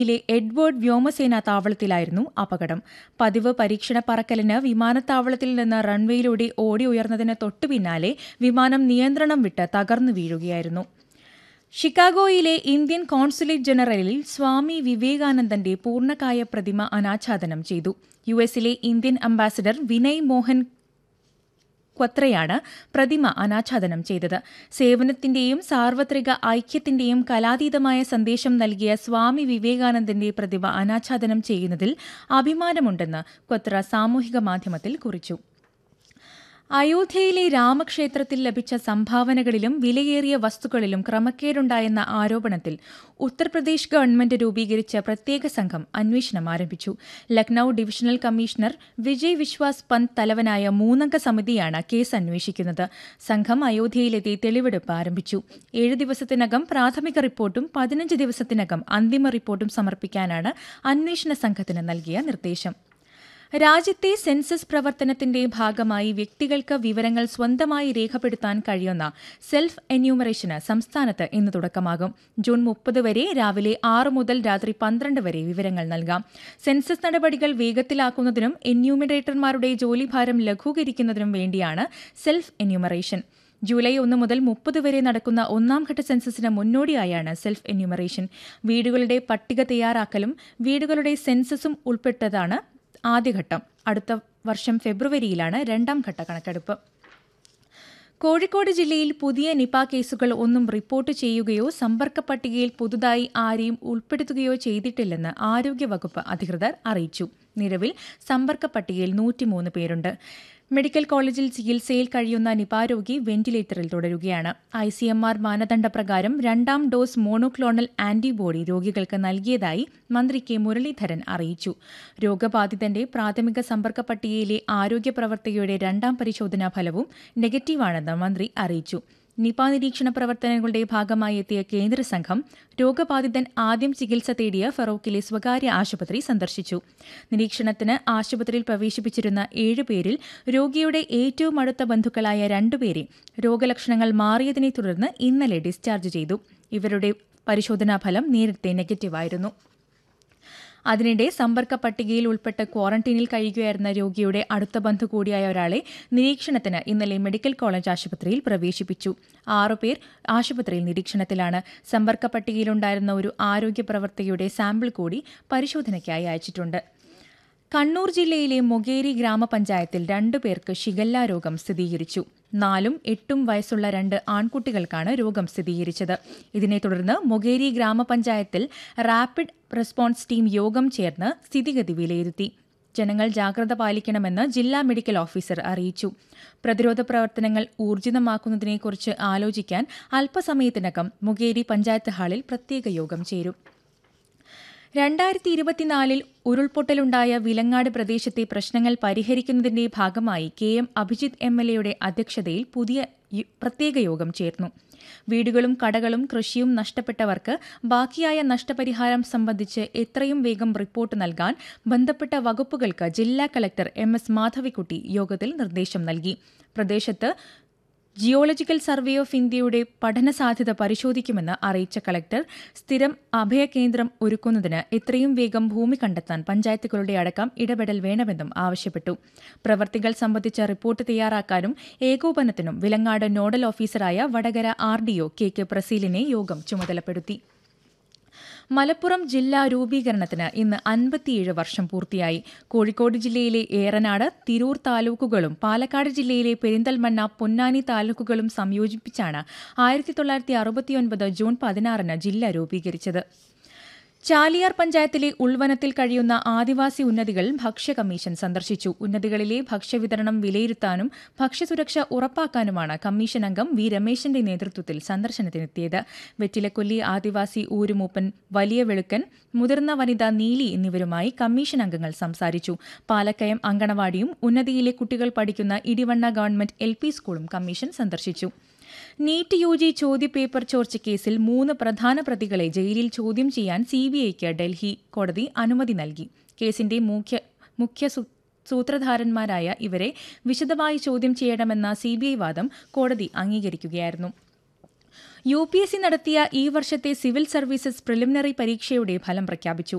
യിലെ എഡ്വേർഡ് വ്യോമസേനാ താവളത്തിലായിരുന്നു അപകടം പതിവ് പരീക്ഷണ പറക്കലിന് വിമാനത്താവളത്തിൽ നിന്ന് റൺവേയിലൂടെ ഓടി ഉയർന്നതിന് തൊട്ടുപിന്നാലെ വിമാനം നിയന്ത്രണം വിട്ട് തകർന്നു വീഴുകയായിരുന്നു ഷിക്കാഗോയിലെ ഇന്ത്യൻ കോൺസുലേറ്റ് ജനറലിൽ സ്വാമി വിവേകാനന്ദന്റെ പൂർണ്ണകായ പ്രതിമ അനാച്ഛാദനം ചെയ്തു യു എസിലെ ഇന്ത്യൻ അംബാസിഡർ വിനയ് മോഹൻ ക്വത്രയാണ് പ്രതിമ അനാച്ഛാദനം ചെയ്തത് സേവനത്തിന്റെയും സാർവത്രിക ഐക്യത്തിന്റെയും കലാതീതമായ സന്ദേശം നൽകിയ സ്വാമി വിവേകാനന്ദന്റെ പ്രതിമ അനാച്ഛാദനം ചെയ്യുന്നതിൽ അഭിമാനമുണ്ടെന്ന് ക്വത്ര സാമൂഹിക മാധ്യമത്തിൽ കുറിച്ചു അയോധ്യയിലെ രാമക്ഷേത്രത്തിൽ ലഭിച്ച സംഭാവനകളിലും വിലയേറിയ വസ്തുക്കളിലും ക്രമക്കേടുണ്ടായെന്ന ആരോപണത്തിൽ ഉത്തർപ്രദേശ് ഗവൺമെന്റ് രൂപീകരിച്ച പ്രത്യേക സംഘം അന്വേഷണം ആരംഭിച്ചു ലക്നൌ ഡിവിഷണൽ കമ്മീഷണർ വിജയ് വിശ്വാസ് പന്ത് തലവനായ മൂന്നംഗ സമിതിയാണ് കേസ് അന്വേഷിക്കുന്നത് സംഘം അയോധ്യയിലെത്തി തെളിവെടുപ്പ് ആരംഭിച്ചു ഏഴ് ദിവസത്തിനകം പ്രാഥമിക റിപ്പോർട്ടും പതിനഞ്ച് ദിവസത്തിനകം അന്തിമ റിപ്പോർട്ടും സമർപ്പിക്കാനാണ് അന്വേഷണ സംഘത്തിന് നൽകിയ നിർദ്ദേശം രാജ്യത്തെ സെൻസസ് പ്രവർത്തനത്തിന്റെ ഭാഗമായി വ്യക്തികൾക്ക് വിവരങ്ങൾ സ്വന്തമായി രേഖപ്പെടുത്താൻ കഴിയുന്ന സെൽഫ് എന്യൂമറേഷന് സംസ്ഥാനത്ത് ഇന്ന് തുടക്കമാകും ജൂൺ മുപ്പത് വരെ രാവിലെ ആറ് മുതൽ രാത്രി പന്ത്രണ്ട് വരെ വിവരങ്ങൾ നൽകാം സെൻസസ് നടപടികൾ വേഗത്തിലാക്കുന്നതിനും എന്യൂമിനേറ്റർമാരുടെ ജോലിഭാരം ലഘൂകരിക്കുന്നതിനും വേണ്ടിയാണ് സെൽഫ് എന്യൂമറേഷൻ ജൂലൈ ഒന്ന് മുതൽ മുപ്പത് വരെ നടക്കുന്ന ഒന്നാം ഘട്ട സെൻസസിന് മുന്നോടിയായാണ് സെൽഫ് എന്യൂമറേഷൻ വീടുകളുടെ പട്ടിക തയ്യാറാക്കലും വീടുകളുടെ സെൻസസും ഉൾപ്പെട്ടതാണ് ആദ്യഘട്ടം അടുത്ത വർഷം ഫെബ്രുവരിയിലാണ് രണ്ടാം ഘട്ട കണക്കെടുപ്പ് കോഴിക്കോട് ജില്ലയിൽ പുതിയ നിപ കേസുകൾ ഒന്നും റിപ്പോർട്ട് ചെയ്യുകയോ സമ്പർക്ക പട്ടികയിൽ പുതുതായി ആരെയും ഉൾപ്പെടുത്തുകയോ ചെയ്തിട്ടില്ലെന്ന് ആരോഗ്യവകുപ്പ് അധികൃതർ അറിയിച്ചു നിലവിൽ സമ്പർക്ക പട്ടികയിൽ നൂറ്റിമൂന്ന് പേരുണ്ട് മെഡിക്കൽ കോളേജിൽ ചികിത്സയിൽ കഴിയുന്ന നിപ രോഗി വെന്റിലേറ്ററിൽ തുടരുകയാണ് ഐ സി എം ആർ മാനദണ്ഡപ്രകാരം രണ്ടാം ഡോസ് മോണോക്ലോണൽ ആന്റിബോഡി രോഗികൾക്ക് നൽകിയതായി മന്ത്രി കെ മുരളീധരൻ അറിയിച്ചു രോഗബാധിതന്റെ പ്രാഥമിക സമ്പർക്ക പട്ടികയിലെ ആരോഗ്യ പ്രവർത്തകയുടെ രണ്ടാം പരിശോധനാ ഫലവും നെഗറ്റീവാണെന്ന് മന്ത്രി അറിയിച്ചു നിപ നിരീക്ഷണ പ്രവർത്തനങ്ങളുടെ ഭാഗമായി എത്തിയ കേന്ദ്ര സംഘം രോഗബാധിതൻ ആദ്യം ചികിത്സ തേടിയ ഫറോക്കിലെ സ്വകാര്യ ആശുപത്രി സന്ദർശിച്ചു നിരീക്ഷണത്തിന് ആശുപത്രിയിൽ പ്രവേശിപ്പിച്ചിരുന്ന ഏഴുപേരിൽ രോഗിയുടെ ഏറ്റവും അടുത്ത ബന്ധുക്കളായ രണ്ടുപേരെ രോഗലക്ഷണങ്ങൾ മാറിയതിനെ തുടർന്ന് ഇന്നലെ ഡിസ്ചാർജ് ചെയ്തു ഇവരുടെ പരിശോധനാഫലം നേരത്തെ നെഗറ്റീവായിരുന്നു അതിനിടെ സമ്പർക്ക പട്ടികയിൽ ഉൾപ്പെട്ട് ക്വാറന്റീനിൽ കഴിയുകയായിരുന്ന രോഗിയുടെ അടുത്ത ബന്ധു കൂടിയായ ഒരാളെ നിരീക്ഷണത്തിന് ഇന്നലെ മെഡിക്കൽ കോളേജ് ആശുപത്രിയിൽ പ്രവേശിപ്പിച്ചു ആറുപേർ ആശുപത്രിയിൽ നിരീക്ഷണത്തിലാണ് സമ്പർക്ക പട്ടികയിലുണ്ടായിരുന്ന ഒരു ആരോഗ്യ പ്രവർത്തകയുടെ സാമ്പിൾ കൂടി പരിശോധനയ്ക്കായി അയച്ചിട്ടുണ്ട് കണ്ണൂർ ജില്ലയിലെ മൊകേരി ഗ്രാമപഞ്ചായത്തിൽ രണ്ടുപേർക്ക് ഷിഗല്ല രോഗം സ്ഥിരീകരിച്ചു നാലും എട്ടും വയസ്സുള്ള രണ്ട് ആൺകുട്ടികൾക്കാണ് രോഗം സ്ഥിരീകരിച്ചത് ഇതിനെ തുടർന്ന് മൊകേരി ഗ്രാമപഞ്ചായത്തിൽ റാപ്പിഡ് റെസ്പോൺസ് ടീം യോഗം ചേർന്ന് സ്ഥിതിഗതി വിലയിരുത്തി ജനങ്ങൾ ജാഗ്രത പാലിക്കണമെന്ന് ജില്ലാ മെഡിക്കൽ ഓഫീസർ അറിയിച്ചു പ്രതിരോധ പ്രവർത്തനങ്ങൾ ഊർജിതമാക്കുന്നതിനെക്കുറിച്ച് ആലോചിക്കാൻ അല്പസമയത്തിനകം മൊകേരി പഞ്ചായത്ത് ഹാളിൽ പ്രത്യേക യോഗം ചേരും രണ്ടായിരത്തി ഇരുപത്തിനാലിൽ ഉരുൾപൊട്ടലുണ്ടായ വിലങ്ങാട് പ്രദേശത്തെ പ്രശ്നങ്ങൾ പരിഹരിക്കുന്നതിന്റെ ഭാഗമായി K M Abhijith M L എയുടെ അധ്യക്ഷതയിൽ പുതിയ പ്രത്യേക യോഗം ചേർന്നു വീടുകളും കടകളും കൃഷിയും നഷ്ടപ്പെട്ടവർക്ക് ബാക്കിയായ നഷ്ടപരിഹാരം സംബന്ധിച്ച് എത്രയും വേഗം റിപ്പോർട്ട് നൽകാൻ ബന്ധപ്പെട്ട വകുപ്പുകൾക്ക് ജില്ലാ കളക്ടർ എം എസ് മാധവിക്കുട്ടി യോഗത്തിൽ നിർദ്ദേശം നൽകി പ്രദേശത്ത് ജിയോളജിക്കൽ സർവേ ഓഫ് ഇന്ത്യയുടെ പഠന സാധ്യത പരിശോധിക്കുമെന്ന് അറിയിച്ച കളക്ടർ സ്ഥിരം അഭയകേന്ദ്രം ഒരുക്കുന്നതിന് എത്രയും വേഗം ഭൂമി കണ്ടെത്താൻ പഞ്ചായത്തുകളുടെ അടക്കം ഇടപെടൽ വേണമെന്നും ആവശ്യപ്പെട്ടു പ്രവർത്തികൾ സംബന്ധിച്ച റിപ്പോർട്ട് തയ്യാറാക്കാനും ഏകോപനത്തിനും വിലങ്ങാട് നോഡൽ ഓഫീസറായ Vadakara R DO K K പ്രസീലിനെ യോഗം ചുമതലപ്പെടുത്തി മലപ്പുറം ജില്ലാ രൂപീകരണത്തിന് ഇന്ന് അൻപത്തിയേഴ് വർഷം പൂർത്തിയായി കോഴിക്കോട് ജില്ലയിലെ ഏറനാട് തിരൂർ താലൂക്കുകളും പാലക്കാട് ജില്ലയിലെ പെരിന്തൽമണ്ണ പൊന്നാനി താലൂക്കുകളും സംയോജിപ്പിച്ചാണ് ആയിരത്തി തൊള്ളായിരത്തി അറുപത്തിയൊൻപത് ജൂൺ പതിനാറിന് ജില്ല രൂപീകരിച്ചത് ചാലിയാർ പഞ്ചായത്തിലെ ഉൾവനത്തിൽ കഴിയുന്ന ആദിവാസി ഉന്നതികൾ ഭക്ഷ്യ കമ്മീഷൻ സന്ദർശിച്ചു ഉന്നതികളിലെ ഭക്ഷ്യവിതരണം വിലയിരുത്താനും ഭക്ഷ്യസുരക്ഷ ഉറപ്പാക്കാനുമാണ് കമ്മീഷൻ അംഗം വി രമേശന്റെ നേതൃത്വത്തിൽ സന്ദർശനത്തിനെത്തിയത് വെറ്റിലക്കൊല്ലി ആദിവാസി ഊരുമൂപ്പൻ വലിയ വെളുക്കൻ മുതിർന്ന വനിത നീലി എന്നിവരുമായി കമ്മീഷൻ അംഗങ്ങൾ സംസാരിച്ചു പാലക്കയം അങ്കണവാടിയും ഉന്നതിയിലെ കുട്ടികൾ പഠിക്കുന്ന ഇടിവണ്ണ ഗവൺമെന്റ് എൽ സ്കൂളും കമ്മീഷൻ സന്ദർശിച്ചു നീറ്റ് യു ജി ചോദ്യപേപ്പർ ചോർച്ച കേസിൽ മൂന്ന് പ്രധാന പ്രതികളെ ജയിലിൽ ചോദ്യം ചെയ്യാൻ സിബിഐക്ക് ഡൽഹി കോടതി അനുമതി നൽകി കേസിന്റെ മുഖ്യ മുഖ്യ സൂത്രധാരന്മാരായ ഇവരെ വിശദമായി ചോദ്യം ചെയ്യണമെന്ന സിബിഐ വാദം കോടതി അംഗീകരിക്കുകയായിരുന്നു യു പി എസ് സി നടത്തിയ ഈ വർഷത്തെ സിവിൽ സർവീസസ് പ്രിലിമിനറി പരീക്ഷയുടെ ഫലം പ്രഖ്യാപിച്ചു